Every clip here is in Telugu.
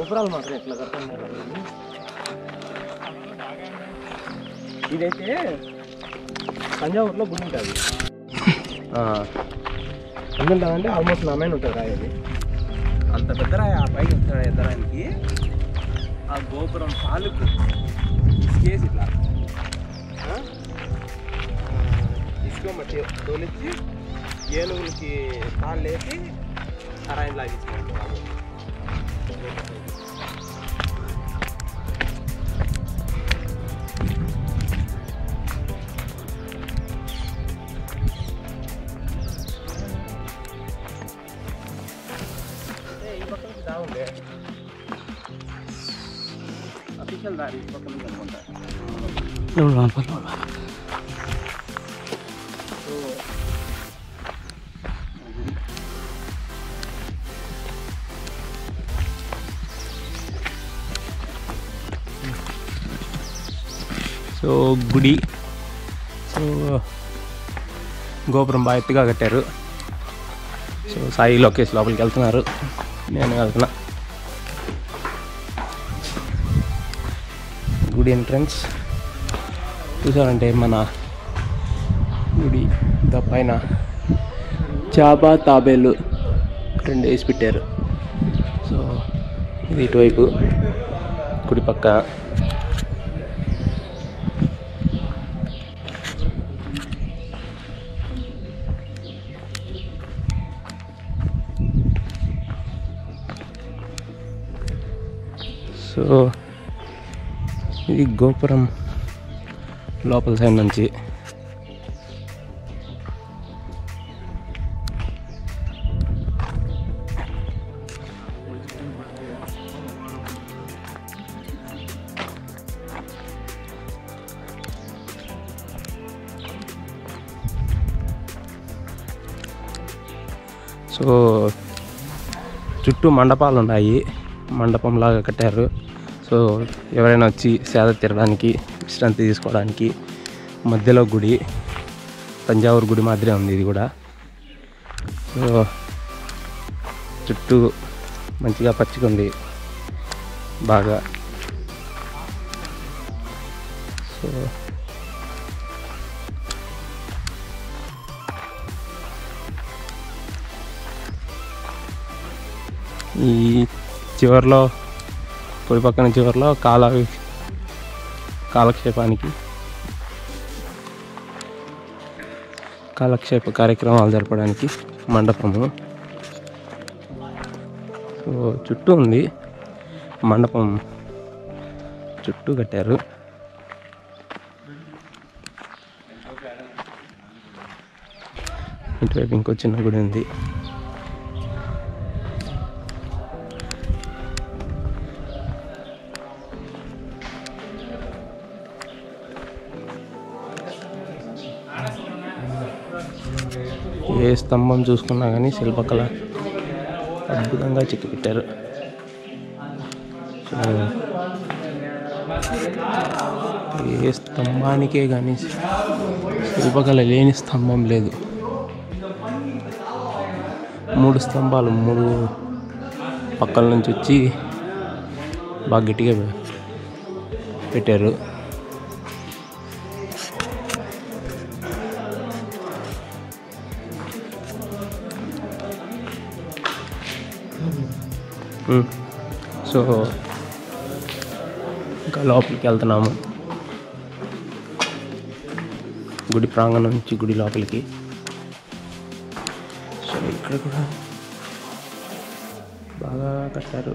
గోపురాలు మాత్రం ఎట్లా కడుతున్నారు ఇదైతే తంజావూరులో గుడి ఉంటుంది ఎందుంటుందంటే ఆల్మోస్ట్ నా మీద ఉంటుంది రాయి అది అంత పెద్ద రాయి ఆ పైకి వస్తాడు ఎత్తడానికి ఆ గోపురం కాలుకు కేసి ఇట్లా ఆ? ఇసుక మట్టి తోలిచ్చి ఏనుగులకి తాళ్ళు వేసి ఆ రాయిని లాగించినాడు ఈ పక్కన దాగుండే అఫీషియల్ దారి ఈ పక్కన ఉంది అనుకుంటా సో సో గుడి సో గోపురం బాగా ఎత్తుగా కట్టారు సో సాయి లోకేష్ లోపలికి వెళ్తున్నారు నేను వెళ్తున్నా గుడి ఎంట్రన్స్ చూసారంటే మన గుడి దా పైన చాబా తాబేలు రెండు వేసి పెట్టారు సో ఇది ఇటువైపు గుడి పక్క సో ఇది గోపురం లోపల సైడ్ నుంచి సో చుట్టూ మండపాలు ఉన్నాయి మండపంలాగా కట్టారు సో ఎవరైనా వచ్చి సేద తిరగడానికి విశ్రాంతి తీసుకోవడానికి మధ్యలో గుడి తంజావూరు గుడి మాదిరే ఉంది ఇది కూడా సో చుట్టూ మంచిగా పచ్చిగా ఉంది బాగా సో ఈ చివరిలో కుడి పక్కన చివరిలో కాల కాలక్షేపానికి కాలక్షేప కార్యక్రమాలు జరపడానికి మండపము సో చుట్టూ ఉంది మండపం చుట్టూ కట్టారు ఇటువైపు ఇంకో చిన్న గుడి ఉంది ఏ స్తంభం చూసుకున్నా కానీ శిల్పకళ అద్భుతంగా చెక్కి పెట్టారు సో, ఏ స్తంభానికే కానీ శిల్పకళ లేని స్తంభం లేదు మూడు స్తంభాలు మూడు పక్కల నుంచి వచ్చి బాగా గట్టిగా పెట్టారు ఉమ్. సో ఇంకా లోపలికి వెళ్తున్నాము గుడి ప్రాంగణం నుంచి గుడి లోపలికి సో ఇక్కడ కూడా బాగా కట్టారు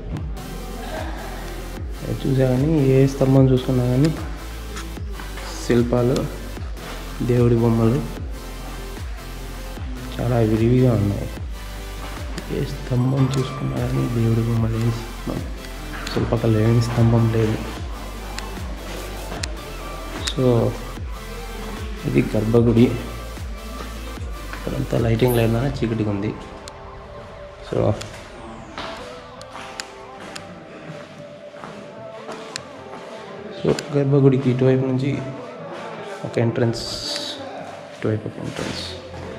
అది చూసా కానీ ఏ స్తంభం చూసుకున్నా కానీ శిల్పాలు దేవుడి బొమ్మలు చాలా విరివిగా ఉన్నాయి ఏ స్తంభం చూసుకున్నా కానీ దేవుడి బొమ్మలు ఏం స్తంభం శిల్పకళ ఏమి స్తంభం లేదు సో ఇది గర్భగుడి ఇక్కడంతా లైటింగ్ లేదా చీకటిగా ఉంది సో సో గర్భగుడికి ఇటువైపు నుంచి ఒక ఎంట్రన్స్ ఇటువైపు ఒక ఎంట్రన్స్